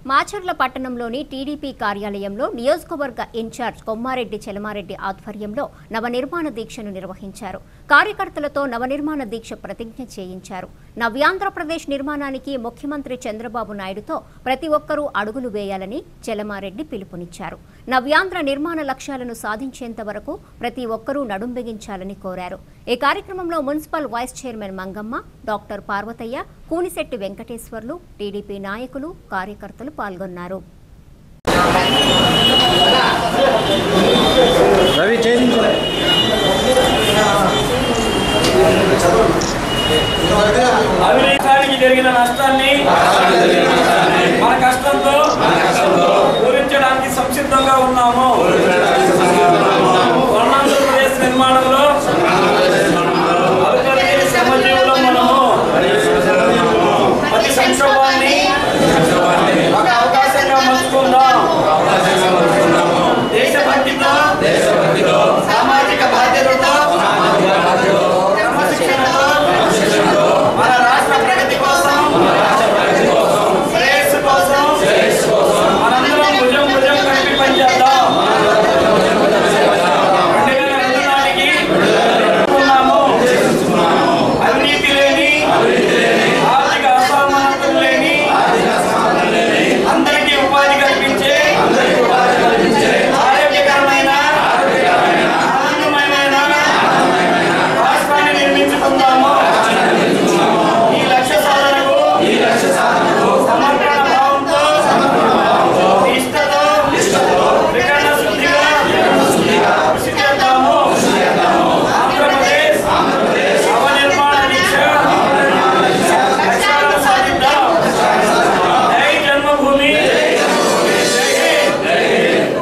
మాచర్ల పట్టణంలోని టీడీపీ కార్యాలయంలో నియోజకవర్గ ఇన్ఛార్జ్ కొమ్మారెడ్డి చెలమారెడ్డి ఆధ్వర్యంలో నవనిర్మాణ దీక్షను నిర్వహించారు కార్యకర్తలతో నవనిర్మాణ దీక్ష ప్రతిజ్ఞ చేయించారు నవ్యాంధ్రప్రదేశ్ నిర్మాణానికి ముఖ్యమంత్రి చంద్రబాబు నాయుడుతో ప్రతి ఒక్కరూ అడుగులు వేయాలని చెలమారెడ్డి పిలుపునిచ్చారు నవ్యాంధ్ర నిర్మాణ లక్ష్యాలను సాధించేంత వరకు ప్రతి ఒక్కరూ నడుం బిగించాలని కోరారు ఈ కార్యక్రమంలో municipal vice chairman Mangamma doctor Parvathaiah Koonisetty Venkateswarlu TDP నాయకులు కార్యకర్తలు పాల్గొన్నారు రవి చేయించు అవినీతానికి జరిగిన నష్టాన్ని మన కష్టంతో పూరించడానికి సంసిద్ధంగా ఉన్నాము స్వర్ణాంధ్రప్రదేశ్ నిర్మాణంలో అభివృద్ధి శ్రమజీవులం మనము ప్రతి సంక్షోభాన్ని ఒక అవకాశంగా మలుచుకుందాం దేశభక్తితో సామాజిక బాధ్యతతో క్రమశిక్షణతో మన రాష్ట్ర ప్రగతి కోసం శ్రేయస్సు కోసం మనందరం భుజం భుజం కలిపి పనిచేద్దాం రెండు వేల రెండు నాటికి ఉన్నాము. అవినీతి లేని ఆర్థిక అసమానతలు లేని అందరికీ ఉపాధి కల్పించే ఆరోగ్యకరమైన ఆనందమయమైన రాష్ట్రాన్ని నిర్మించుకుందాము ఈ లక్ష్య సాధనకు సమర్పణ భావంతో నిష్ఠతో వికరణ శుద్ధిగా కృషి చేద్దాము ఆంధ్రప్రదేశ్ నవనిర్మాణ దీక్ష లక్ష్యాలను సాధిద్దాం జై జన్మభూమి జై హింద్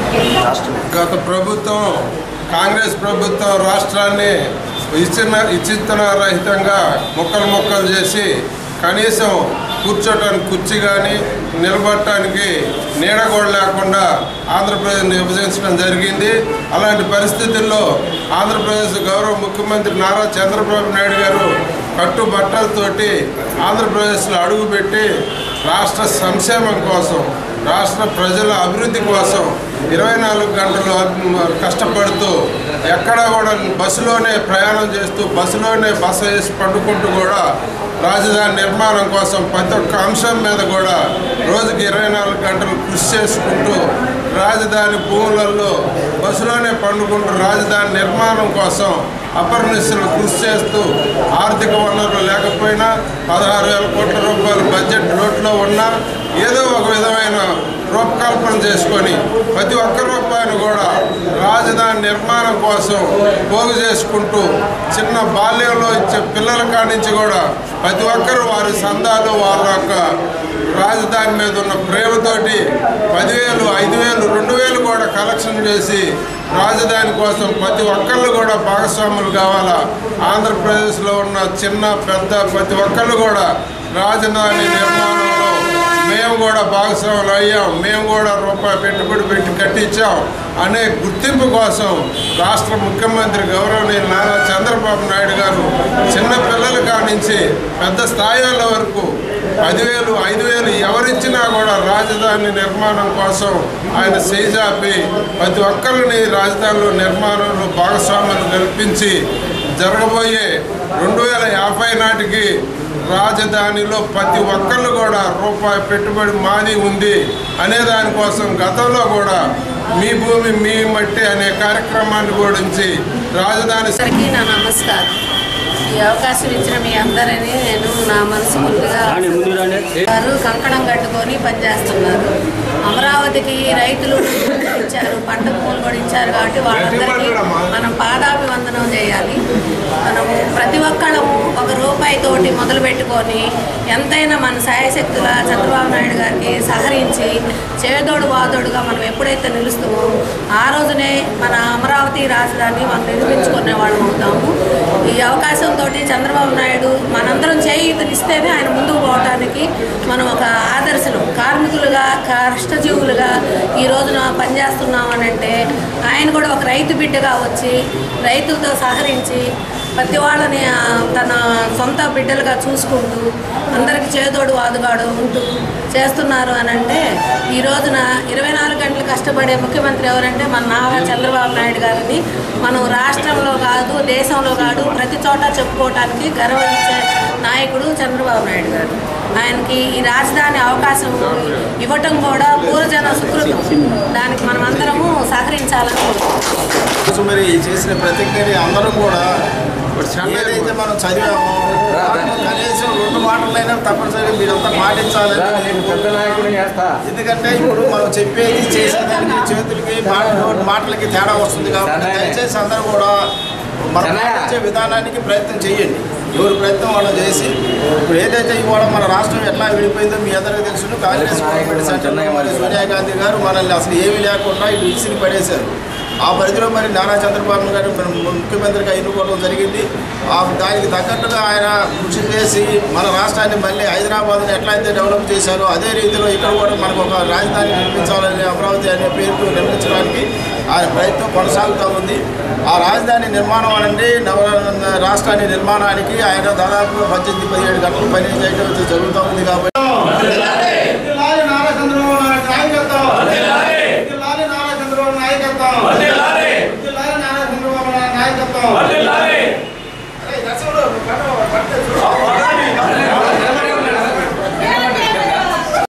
గత ప్రభుత్వం కాంగ్రెస్ ప్రభుత్వం రాష్ట్రాన్ని ఇచ్చిన ఇచ్చిత్తన రహితంగా ముక్కలు ముక్కలు చేసి కనీసం కూర్చోటానికి కుర్చీ కానీ నిలబడటానికి నీడ కూడా లేకుండా ఆంధ్రప్రదేశ్ విభజించడం జరిగింది అలాంటి పరిస్థితుల్లో ఆంధ్రప్రదేశ్ గౌరవ ముఖ్యమంత్రి నారా చంద్రబాబు నాయుడు గారు కట్టుబట్టలతోటి ఆంధ్రప్రదేశ్లో అడుగుపెట్టి రాష్ట్ర సంక్షేమం కోసం రాష్ట్ర ప్రజల అభివృద్ధి కోసం ఇరవై నాలుగు గంటలు అబ్- కష్టపడుతూ ఎక్కడా కూడా బస్సులోనే ప్రయాణం చేస్తూ బస్సులోనే బస వేసి పండుకుంటూ కూడా రాజధాని నిర్మాణం కోసం ప్రతి ఒక్క అంశం మీద కూడా రోజుకి ఇరవై నాలుగు గంటలు కృషి చేసుకుంటూ రాజధాని భూములలో బస్సులోనే పండుకుంటూ రాజధాని నిర్మాణం కోసం అపర్నిశలు కృషి చేస్తూ ఆర్థిక వనరులు లేకపోయినా పదహారు వేల కోట్ల రూపాయల బడ్జెట్ లోట్లో ఉన్నా ఏదో ఒక విధమైన రూపకల్పన చేసుకొని ప్రతి ఒక్క రూపాయలు కూడా రాజధాని నిర్మాణం కోసం పోగు చేసుకుంటూ చిన్న బాల్యంలో ఇచ్చే పిల్లల కాడి నుంచి కూడా ప్రతి ఒక్కరు వారి సందాలు వాళ్ళ యొక్క రాజధాని మీద ఉన్న ప్రేమతోటి పదివేలు ఐదు వేలు రెండు వేలు కూడా కలెక్షన్ చేసి రాజధాని కోసం ప్రతి ఒక్కళ్ళు కూడా భాగస్వాములు కావాలా ఆంధ్రప్రదేశ్లో ఉన్న చిన్న పెద్ద ప్రతి ఒక్కళ్ళు కూడా రాజధాని నిర్మాణంలో మేము కూడా భాగస్వాములు అయ్యాం మేము కూడా రూపాయి పెట్టుబడి పెట్టి కట్టించాం అనే గుర్తింపు కోసం రాష్ట్ర ముఖ్యమంత్రి గౌరవనీయులు నారా చంద్రబాబు నాయుడు గారు చిన్న పిల్లల కాడి నుంచి పెద్ద స్థాయిల వరకు పదివేలు ఐదు వేలు ఎవరిచ్చినా కూడా రాజధాని నిర్మాణం కోసం ఆయన చేజాపి ప్రతి ఒక్కరిని రాజధానిలో నిర్మాణంలో భాగస్వామ్యాలు కల్పించి జరగబోయే రెండు వేల యాభై నాటికి రాజధానిలో ప్రతి ఒక్కళ్ళు కూడా రూపాయి పెట్టుబడి మాది ఉంది అనే దానికోసం గతంలో కూడా మీ భూమి మీ మట్టి అనే కార్యక్రమాన్ని గురించి రాజధాని అందరికీ నా నమస్కారం ఈ అవకాశం ఇచ్చిన మీ అందరినీ నేను నా మనస్ఫూర్తిగా ముందు రండి వారు కంకణం కట్టుకొని పనిచేస్తున్నారు అమరావతికి రైతులు ఇచ్చారు పంట భూములు కూడా ఇచ్చారు కాబట్టి వాళ్ళందరికీ మనం పాదాభివందనం చేయాలి మనము ప్రతి ఒక్కళ్ళము ఒక రూపాయి తోటి మొదలు పెట్టుకొని ఎంతైనా మన సాయశక్తుల చంద్రబాబు నాయుడు గారికి సహరించి చేదోడు వాదోడుగా మనం ఎప్పుడైతే నిలుస్తామో ఆ రోజునే మన అమరావతి రాజధాని మనం నిర్మించుకునే వాళ్ళం అవుతాము ఈ అవకాశంతో చంద్రబాబు నాయుడు మనందరం చేయూతనిస్తేనే ఆయన ముందుకు పోవడానికి మనం ఒక ఆదర్శనం కార్మికులుగా కష్టజీవులుగా ఈ రోజున పనిచేస్తున్నామని అంటే ఆయన కూడా ఒక రైతు బిడ్డగా వచ్చి రైతులతో సహరించి ప్రతి వాళ్ళని ఆ, తన సొంత బిడ్డలుగా చూసుకుంటూ అందరికి చేదోడు వాదుగాడు ఉంటూ చేస్తున్నారు అని అంటే ఈ రోజున ఇరవై నాలుగు గంటలు కష్టపడే ముఖ్యమంత్రి ఎవరంటే మన నారా చంద్రబాబు నాయుడు గారిని మనం రాష్ట్రంలో కాదు దేశంలో కాదు ప్రతి చోట చెప్పుకోవటానికి గర్వించే నాయకుడు చంద్రబాబు నాయుడు గారు ఆయనకి ఈ రాజధాని అవకాశం ఇవ్వటం కూడా పూర్వజన సుకృతం దానికి మనం అందరము సహకరించాలని కోరుకుంటున్నాం. రోజు మరి చేసిన ప్రతిజ్ఞని అందరం కూడా ఏదైతే మనం చదివామో దాంట్లో కనీసం రెండు మాటలైనా తప్పనిసరిగా మీరంతా పాటించాలని నేను పెద్ద నాయకుడిని చేస్తా ఎందుకంటే ఇప్పుడు మనం చెప్పేది చేసేదానికి చేతులకి మాట- మాటలకి తేడా వస్తుంది కాబట్టి సరే. దయచేసి అందరూ కూడా మనం సరే. పాటించే విధానానికి ప్రయత్నం చేయండి ఎవరి ప్రయత్నం వాళ్ళు చేసి ఇప్పుడు ఏదైతే ఇవాళ మన రాష్ట్రం ఎట్లా విడిపోయిందో మీ అందరికీ తెలుసు కాంగ్రెస్ గవర్నమెంట్ సెంటర్లో మరి సోనియా గాంధీ గారు మనల్ని అసలు ఏమీ లేకుండా ఇటు ఇసిరి పడేశారు ఆ పరిధిలో మరి నారా చంద్రబాబు గారు మన ముఖ్యమంత్రిగా ఎన్నుకోవడం జరిగింది ఆ దానికి తగ్గట్టుగా ఆయన కృషి చేసి మన రాష్ట్రాన్ని మళ్ళీ హైదరాబాద్ని ఎట్లయితే డెవలప్ చేశారో అదే రీతిలో ఇక్కడ కూడా మనకు ఒక రాజధాని నిర్మించాలని అమరావతి అనే పేరుతో నిర్మించడానికి ఆయన ప్రయత్నం కొనసాగుతూ ఉంది ఆ రాజధాని నిర్మాణం అనేది నవ రాష్ట్రాన్ని నిర్మాణానికి ఆయన దాదాపు పద్దెనిమిది పదిహేడు గంటలు పని చేయడం జరుగుతూ ఉంది కాబట్టి జిల్లాలి నారా చంద్రబాబు నాయుడు నాయకత్వం జిల్లాలి నారా చంద్రబాబు నాయకత్వం జిల్లాలి నారా చంద్రబాబు నాయుడు నాయకత్వం